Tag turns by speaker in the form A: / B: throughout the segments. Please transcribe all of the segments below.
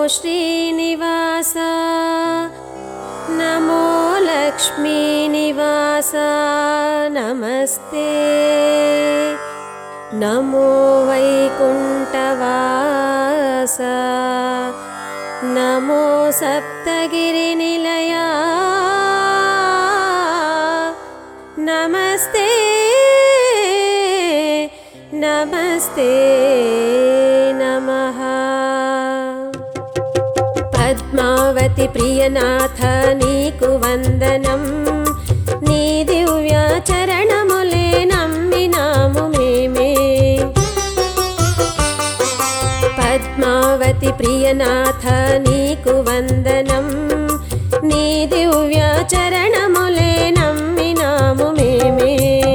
A: శ్రీనివాస నమో లక్ష్మీనివాస నమస్తే నమో వైకుంఠవాస నమో సప్తగిరినిలయా నమస్తే నమస్తే నమః పద్మావతి ప్రియనాథ నీకు వందనం నీ దివ్య చరణములే నమ్మినాము మేమే పద్మావతి ప్రియనాథ నీకు వందనం నీ దివ్య చరణములే నమ్మినాము మేమే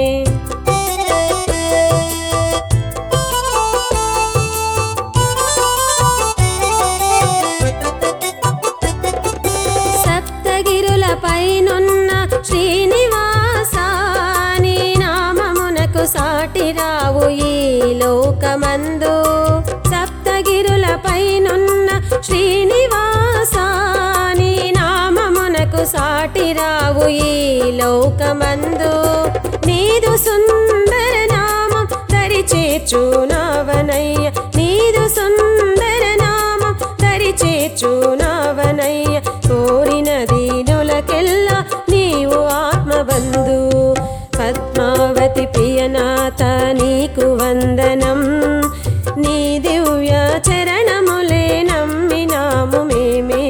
A: సప్తగిరుల పైనున్న శ్రీనివాస నీ నామమునకు సాటి రావు ఈ లోకమందు సప్తగిరుల పైనున్న శ్రీనివాస నీ నామమునకు సాటి రావు ఈ లోకమందు నీదు సుందర నామం దరి చేర్చునావనయ్య నీదు సుందర నామం దరి చేర్చునావనయ్య కోరిన దీనులకెల్లా నీవు ఆత్మబంధు పద్మావతి ప్రియనాథ నీకు వందనం నీ దివ్య చరణములే నమ్మినాము మేమే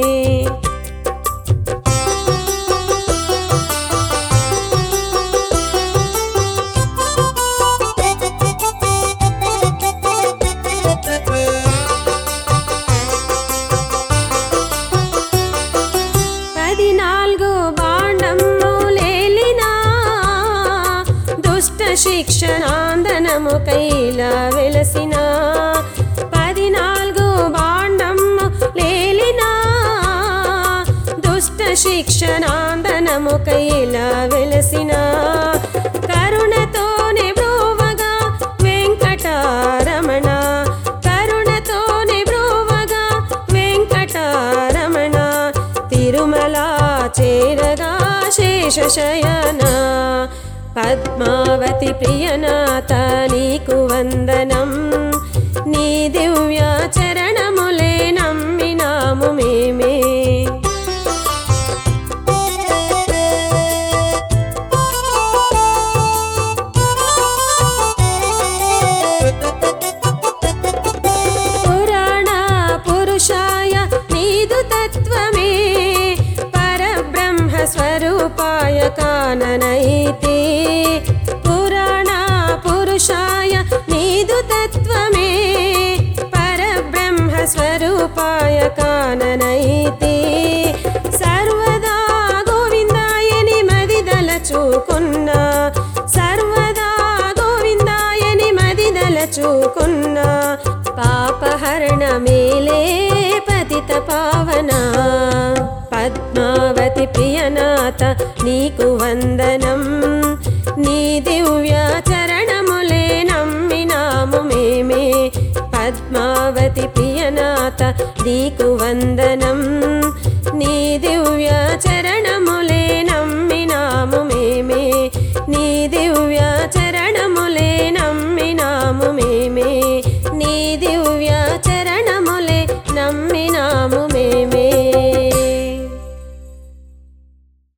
A: పదినాలుగు బాండములేలినా దుష్ట శిక్షణాందనము కైలా వెలసిన పదినాలుగు బాండము లేలినా దుష్ట శిక్షణాందనము కైలా వెలసిన కరుణతోనే బ్రోవగా వెంకటారమణ కరుణతోనే బ్రోవగా వెంకటారమణ తిరుమల చేరగా శేషశయన పద్మావతి ప్రియనాథ నీకు వందనం నీ దివ్య చరణములే నమ్మినాము మేమే పురాణ పురుషాయ నీదు తత్వమే పరబ్రహ్మ స్వరూపాయ కాననైతే పురాణ పురుషాయ నీదు తత్వమే పరబ్రహ్మ స్వరూపాయ కాననైతే సర్వదా గోవిందాయని మదిదలచుకున్నా సర్వదా గోవిందాయని మదిదలచుకున్నా పాపహరణ మేలే పతిత పావన పద్మావతి ప్రియనాథ నీకు వందనం నీ దివ్య చరణములే నమ్మినాము మేమే పద్మావతి ప్రియనాథ నీకు వందనం